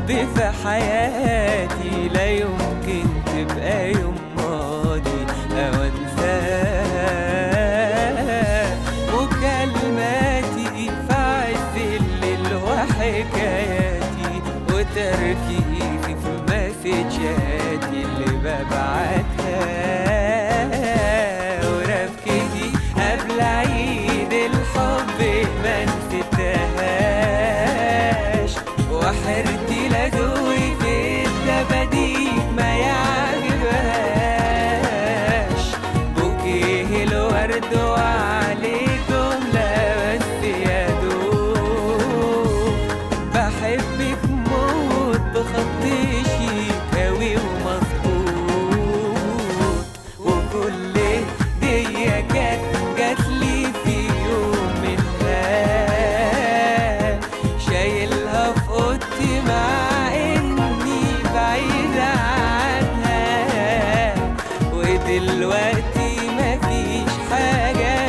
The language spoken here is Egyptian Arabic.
حب في حياتي لا يمكن تبقى يوم ماضي أو أنساه وكلماتي في عز الليل وحكاياتي وتركيزي في مسجاتي اللي ببعتها ورفكتي قبل عيد الحب ما نسيتهاش وحيرتي لذوي في الدباديب ما يعجبهاش بوكيه الورد وعليه جملة بس يا دوب بحبك موت بخط شيك أوي ومظبوط وكل هدية جت جاتلي في يوم منها شايلها في اوضتي مع اني بعيد عنها ودلوقتي مفيش حاجة